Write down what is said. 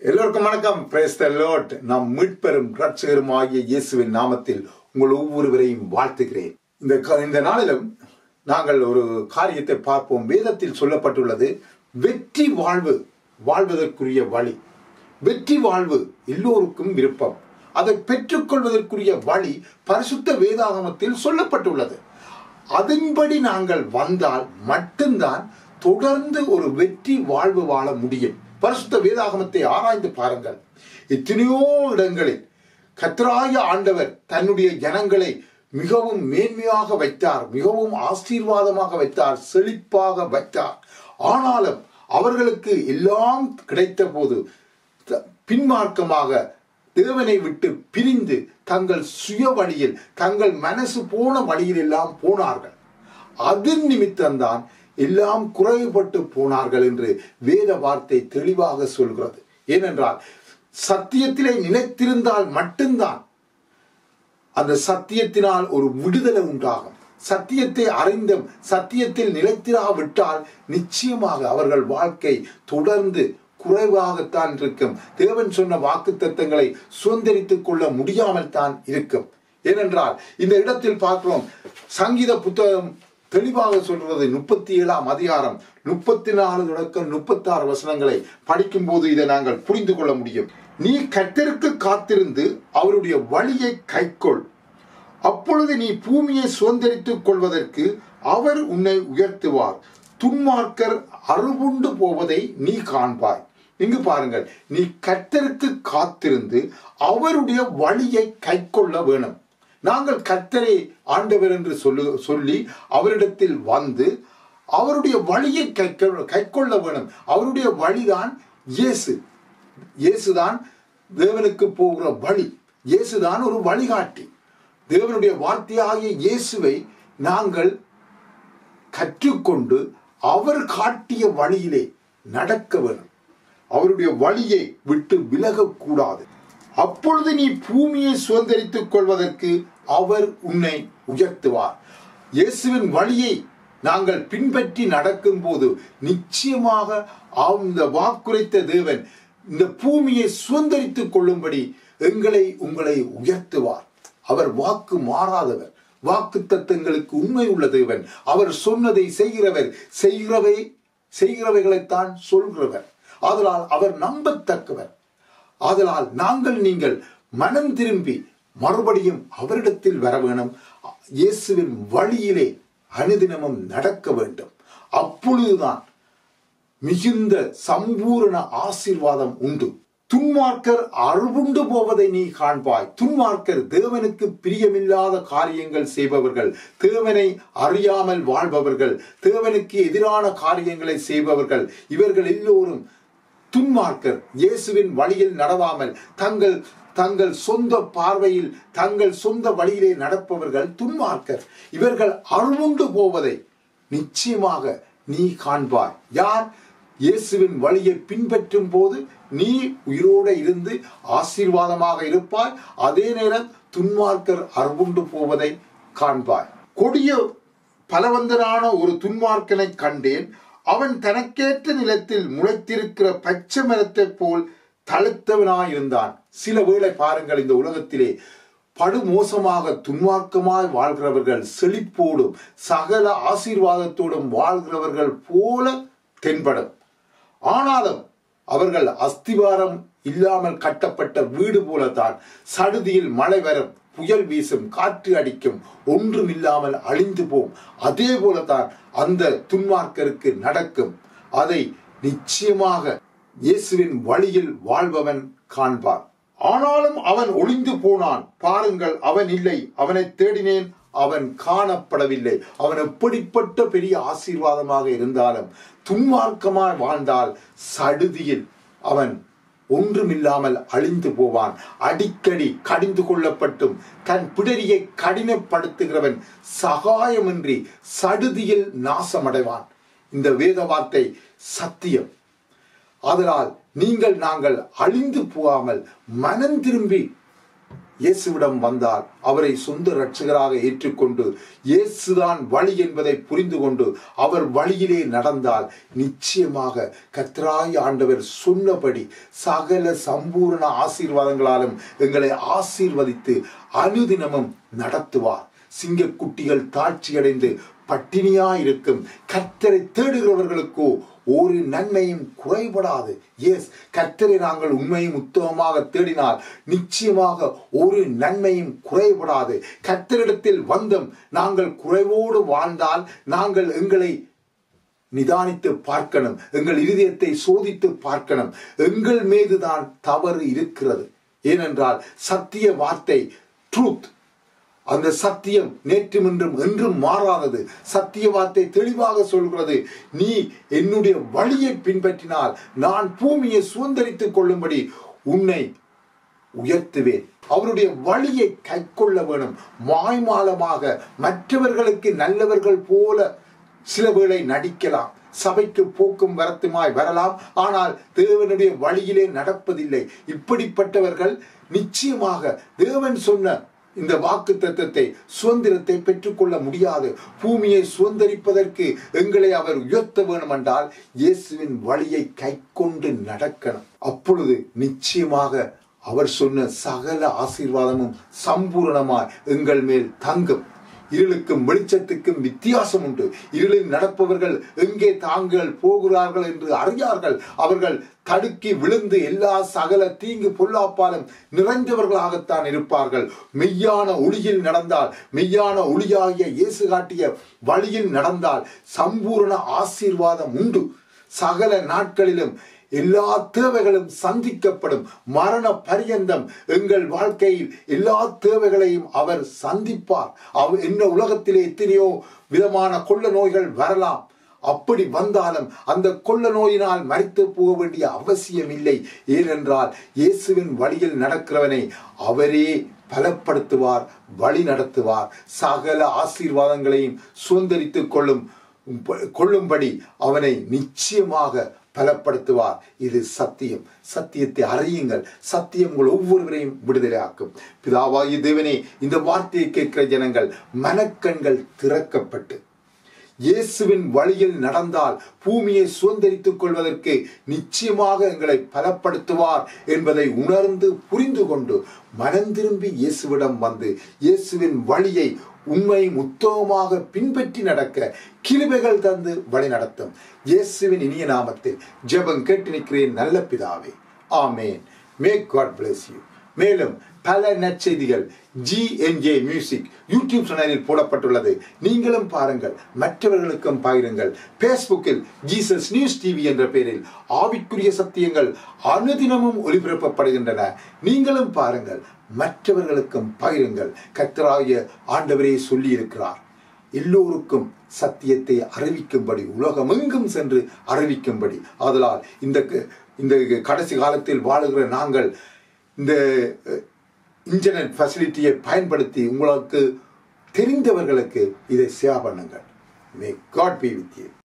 எல்லோருக்கும் வணக்கம் பிரேஸ் த லார்ட் நாம் மீட்பெரும் ரட்சகரும் ஆகிய இயேசுவின் நாமத்தில் உங்கள் ஒவ்வொருவரையும் வாழ்த்துகிறேன் இந்த க- இந்த நாளிலும் நாங்கள் ஒரு காரியத்தை பார்ப்போம் வேதத்தில் சொல்லப்பட்டுள்ளது வெற்றி வாழ்வு வாழ்வதற்குரிய வழி வெற்றி வாழ்வு எல்லோருக்கும் விருப்பம் அதை பெற்றுக்கொள்வதற்குரிய வழி பரிசுத்த வேதாகமத்தில் சொல்லப்பட்டுள்ளது அதன்படி நாங்கள் வந்தால் மட்டும்தான் தொடர்ந்து ஒரு வெற்றி வாழ்வு வாழ முடியும் பரிசுத்த வேதாகமத்தை ஆராய்ந்து பாருங்கள் எத்தனையோ இடங்களில் கத்தராய ஆண்டவர் தன்னுடைய ஜனங்களை மிகவும் மேன்மையாக வைத்தார் மிகவும் ஆசீர்வாதமாக வைத்தார் செழிப்பாக வைத்தார் ஆனாலும் அவர்களுக்கு எல்லாம் கிடைத்த போது த- பின்மார்க்கமாக தேவனை விட்டு பிரிந்து தங்கள் சுய வழியில் தங்கள் மனசு போன வழியில் எல்லாம் போனார்கள் அதன் நிமித்தம்தான் எல்லாம் குறைவுபட்டு போனார்கள் என்று வேத வார்த்தை தெளிவாக சொல்கிறது ஏனென்றால் சத்தியத்திலே நிலைத்திருந்தால் மட்டும்தான் அந்த சத்தியத்தினால் ஒரு விடுதலை உண்டாகும் சத்தியத்தை அறிந்தும் சத்தியத்தில் நிலைத்திராவிட்டால் நிச்சயமாக அவர்கள் வாழ்க்கை தொடர்ந்து குறைவாகத்தான் இருக்கும் தேவன் சொன்ன வாக்கு தத்தங்களை சுதந்திரித்துக் கொள்ள முடியாமல் தான் இருக்கும் ஏனென்றால் இந்த இடத்தில் பார்க்கிறோம் சங்கீத புத்தகம் தெளிவாக சொல்றது முப்பத்தி ஏழாம் அதிகாரம் முப்பத்தி நாலு தொடக்கம் முப்பத்தாறு வசனங்களை படிக்கும்போது இதை நாங்கள் புரிந்து கொள்ள முடியும் நீ கர்த்தருக்கு காத்திருந்து அவருடைய வழியை கைக்கொள் அப்பொழுது நீ பூமியை சுதந்திரித்துக் கொள்வதற்கு அவர் உன்னை உயர்த்துவார் துன்மார்க்கர் அருவுண்டு போவதை நீ காண்பாய் இங்கு பாருங்கள் நீ கர்த்தருக்கு காத்திருந்து அவருடைய வழியை கைக்கொள்ள வேணும் நாங்கள் கர்த்தரை ஆண்டவர் என்று சொல்லு சொல்லி அவரிடத்தில் வந்து அவருடைய வழியை கைக்கொள்ள கைக்கொள்ள வேணும் அவருடைய வழிதான் இயேசு இயேசுதான் தேவனுக்கு போகிற வழி இயேசுதான் ஒரு வழிகாட்டி தேவனுடைய வார்த்தையாகிய இயேசுவை நாங்கள் கற்றுக்கொண்டு அவர் காட்டிய வழியிலே நடக்க வேணும் அவருடைய வழியை விட்டு விலகக்கூடாது அப்பொழுது நீ பூமியை சுதந்திரித்துக் கொள்வதற்கு அவர் உன்னை உயர்த்துவார் இயேசுவின் வழியை நாங்கள் பின்பற்றி நடக்கும்போது நிச்சயமாக அந்த வாக்குரைத்த தேவன் இந்த பூமியை சுதந்திரித்துக் கொள்ளும்படி எங்களை உங்களை உயர்த்துவார் அவர் வாக்கு மாறாதவர் வாக்கு தத்தங்களுக்கு உண்மை உள்ள தேவன் அவர் சொன்னதை செய்கிறவர் செய்கிறவை செய்கிறவைகளைத்தான் சொல்கிறவர் ஆதலால் அவர் நம்பத்தக்கவர் ஆதலால் நாங்கள் நீங்கள் மனம் திரும்பி மறுபடியும் அவரிடத்தில் வர வேணும் இயேசுவின் வழியிலே அனுதினமும் நடக்க வேண்டும் அப்பொழுதுதான் மிகுந்த சம்பூரண ஆசீர்வாதம் உண்டு துன்மார்க்கர் அருவுண்டு போவதை நீ காண்பாய் துன்மார்க்கர் தேவனுக்கு பிரியமில்லாத காரியங்கள் செய்பவர்கள் தேவனை அறியாமல் வாழ்பவர்கள் தேவனுக்கு எதிரான காரியங்களை செய்பவர்கள் இவர்கள் எல்லோரும் துன்மார்க்கர் இயேசுவின் வழியில் நடவாமல் தங்கள் தங்கள் சொந்த பார்வையில் தங்கள் சொந்த வழியிலே நடப்பவர்கள் துன்மார்க்கர் இவர்கள் அருவுண்டு போவதை நிச்சயமாக நீ காண்பாய் யார் இயேசுவின் வழியை பின்பற்றும் போது நீ உயிரோடு இருந்து ஆசீர்வாதமாக இருப்பாய் அதே நேரம் துன்மார்க்கர் அருவுண்டு போவதை காண்பாய் கொடிய பலவந்தரான ஒரு துன்மார்க்கனை கண்டேன் அவன் தனக்கேற்ற நிலத்தில் முளைத்திருக்கிற பச்சை மரத்தைப் போல் தழுத்தவனாயிருந்தான் சில வேளை பாருங்கள் இந்த உலகத்திலே படுமோசமாக துன்மார்க்கமாய் வாழ்கிறவர்கள் செழிப்போடும் சகல ஆசீர்வாதத்தோடும் வாழ்கிறவர்கள் போல தென்படும் ஆனாலும் அவர்கள் அஸ்திவாரம் இல்லாமல் கட்டப்பட்ட வீடு போலத்தான் சடுதியில் மழை வரும் புயல் வீசும் காற்று அடிக்கும் ஒன்றும் இல்லாமல் அழிந்து போம் அதே போலத்தான் அந்த துன்மார்க்கருக்கு நடக்கும் அதை நிச்சயமாக இயேசுவின் வழியில் வாழ்பவன் காண்பான் ஆனாலும் அவன் ஒளிந்து போனான் பாருங்கள் அவன் இல்லை அவனை தேடினேன் அவன் காணப்படவில்லை அவன் எப்படிப்பட்ட பெரிய ஆசீர்வாதமாக இருந்தாலும் துன்மார்க்கமாய் வாழ்ந்தால் சடுதியில் அவன் ஒன்றுமில்லாமல் அழிந்து போவான் அடிக்கடி கடிந்து கொள்ளப்பட்டும் தன் பிடரியை கடினப்படுத்துகிறவன் சகாயமின்றி சடுதியில் நாசமடைவான் இந்த வேத வார்த்தை சத்தியம் அதனால் நீங்கள் நாங்கள் அழிந்து போகாமல் மனம் திரும்பி இயேசுவிடம் வந்தால் அவரை சொந்த இரட்சகராக ஏற்றுக்கொண்டு இயேசுதான் வழி என்பதை புரிந்து கொண்டு அவர் வழியிலே நடந்தால் நிச்சயமாக கர்த்தராய் ஆண்டவர் சொன்னபடி சகல சம்பூர்ண ஆசீர்வாதங்களாலும் எங்களை ஆசீர்வதித்து அனுதினமும் நடத்துவார் சிங்கக்குட்டிகள் தாட்சியடைந்து பட்டினியாயிருக்கும் கர்த்தரை தேடுகிறவர்களுக்கோ ஒரு நன்மையும் குறைபடாது எஸ் கர்த்தரை நாங்கள் உண்மையும் உத்தமமாக தேடினால் நிச்சயமாக ஒரு நன்மையும் குறைபடாது கர்த்தரிடத்தில் வந்தோம் நாங்கள் குறைவோடு வாழ்ந்தால் நாங்கள் எங்களை நிதானித்து பார்க்கணும் எங்கள் இருதயத்தை சோதித்து பார்க்கணும் எங்கள் மீதுதான் தவறு இருக்கிறது ஏனென்றால் சத்திய வார்த்தை ட்ரூத் அந்த சத்தியம் நேற்றும் இன்றும் என்றும் மாறாதது சத்திய வார்த்தை தெளிவாக சொல்கிறது நீ என்னுடைய வழியை பின்பற்றினால் நான் பூமியை சுதந்திரித்துக் கொள்ளும்படி உன்னை உயர்த்துவேன் அவருடைய வழியை கைக்கொள்ள வேணும் மாய்மாலமாக மற்றவர்களுக்கு நல்லவர்கள் போல சில வேளை நடிக்கலாம் சபைக்கு போக்கும் வரத்துமாய் வரலாம் ஆனால் தேவனுடைய வழியிலே நடப்பதில்லை இப்படிப்பட்டவர்கள் நிச்சயமாக தேவன் சொன்ன இந்த வாக்கு தத்தத்தை சுதந்திரத்தை பெற்றுக்கொள்ள முடியாது பூமியை சுதந்திரிப்பதற்கு எங்களை அவர் உயர்த்த வேணும் என்றால் இயேசுவின் வழியை கைக்கொண்டு நடக்கணும் அப்பொழுது நிச்சயமாக அவர் சொன்ன சகல ஆசீர்வாதமும் சம்பூரணமாய் எங்கள் மேல் தங்கும் இருளுக்கும் வெளிச்சத்துக்கும் வித்தியாசம் உண்டு இருளில் நடப்பவர்கள் எங்கே தாங்கள் போகிறார்கள் என்று அறியார்கள் அவர்கள் தடுக்கி விழுந்து எல்லா சகல தீங்கு பொல்லாப்பாலும் நிறைந்தவர்களாகத்தான் இருப்பார்கள் மெய்யான ஒளியில் நடந்தால் மெய்யான ஒளியாகிய இயேசு காட்டிய வழியில் நடந்தால் சம்பூரண ஆசீர்வாதம் உண்டு சகல நாட்களிலும் எல்லா தேவைகளும் சந்திக்கப்படும் மரண பரியந்தம் எங்கள் வாழ்க்கையில் எல்லா தேவைகளையும் அவர் சந்திப்பார் அவர் என்ன உலகத்திலே எத்தனையோ விதமான கொள்ள நோய்கள் வரலாம் அப்படி வந்தாலும் அந்த கொள்ள நோயினால் மறித்து போக வேண்டிய அவசியம் இல்லை ஏனென்றால் இயேசுவின் வழியில் நடக்கிறவனை அவரே பலப்படுத்துவார் வழி நடத்துவார் சகல ஆசீர்வாதங்களையும் சுதந்திரித்துக் கொள்ளும் கொள்ளும்படி அவனை நிச்சயமாக பலப்படுத்துவார் இது சத்தியம் சத்தியத்தை அறியுங்கள் சத்தியம் உங்கள் ஒவ்வொருவரையும் விடுதலையாக்கும் பிதாவாகி தேவனே இந்த வார்த்தையை கேட்கிற ஜனங்கள் மனக்கண்கள் திறக்கப்பட்டு இயேசுவின் வழியில் நடந்தால் பூமியை சுதந்திரித்துக் கொள்வதற்கு நிச்சயமாக எங்களை பலப்படுத்துவார் என்பதை உணர்ந்து புரிந்து கொண்டு மனம் திரும்பி இயேசுவிடம் வந்து இயேசுவின் வழியை உண்மையும் உத்தமமாக பின்பற்றி நடக்க கிருபைகள் தந்து வழி நடத்தும் இயேசுவின் இனிய நாமத்தில் ஜெபம் கேட்டு நிற்கிறேன் நல்ல பிதாவே ஆமேன் மே காட் பிளஸ் யூ மேலும் பல நற்செய்திகள் ஜிஎன்ஜே மியூசிக் யூடியூப் சேனலில் போடப்பட்டுள்ளது நீங்களும் பாருங்கள் மற்றவர்களுக்கும் பகிருங்கள் பேஸ்புக்கில் ஜீசஸ் நியூஸ் டிவி என்ற பெயரில் ஆவிக்குரிய சத்தியங்கள் அனுதினமும் ஒளிபரப்பப்படுகின்றன நீங்களும் பாருங்கள் மற்றவர்களுக்கும் பகிருங்கள் கத்தராகிய ஆண்டவரே சொல்லி இருக்கிறார் எல்லோருக்கும் சத்தியத்தை அறிவிக்கும்படி உலகமெங்கும் சென்று அறிவிக்கும்படி ஆதலால் இந்த இந்த கடைசி காலத்தில் வாழுகிற நாங்கள் இந்த இன்டர்நெட் ஃபெசிலிட்டியை பயன்படுத்தி உங்களுக்கு தெரிந்தவர்களுக்கு இதை ஷேர் பண்ணுங்கள் may God be with you